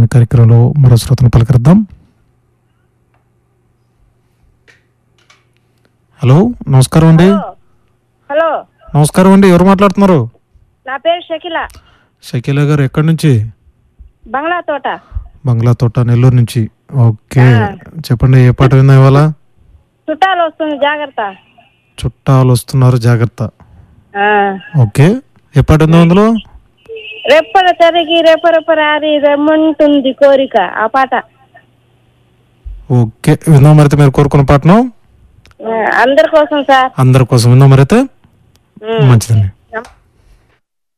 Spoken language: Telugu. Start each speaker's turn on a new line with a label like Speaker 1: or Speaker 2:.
Speaker 1: కార్యక్రమంలో మరో శ్రోతను పలకరిద్దాం హలో నమస్కారం అండి
Speaker 2: హలో
Speaker 1: నమస్కారం అండి ఎవరు మాట్లాడుతున్నారు
Speaker 2: నా పేరు షకిల
Speaker 1: షకీలా గారు ఎక్కడి నుంచి
Speaker 2: బంగ్లా తోట
Speaker 1: బంగ్లా తోట నెల్లూరు నుంచి ఓకే చెప్పండి ఏ పాట విందాం ఇవాళ
Speaker 2: చుట్టాలు వస్తుంది జాగ్రత్త
Speaker 1: చుట్టాలు వస్తున్నారు జాగ్రత్త
Speaker 2: ఆ.
Speaker 1: ఓకే ఏ పాట ఉందో అందులో
Speaker 2: రెప్పల తరిగి రెపరెప రారి రమ్మంటుంది కోరిక ఆ పాట
Speaker 1: ఓకే విందాం మరైతే మీరు కోరుకున్న పాటను
Speaker 2: ఆ, అందరి కోసం సార్
Speaker 1: అందరి కోసం విందాం మరైతే
Speaker 2: ఉమ్.
Speaker 1: మంచిదండి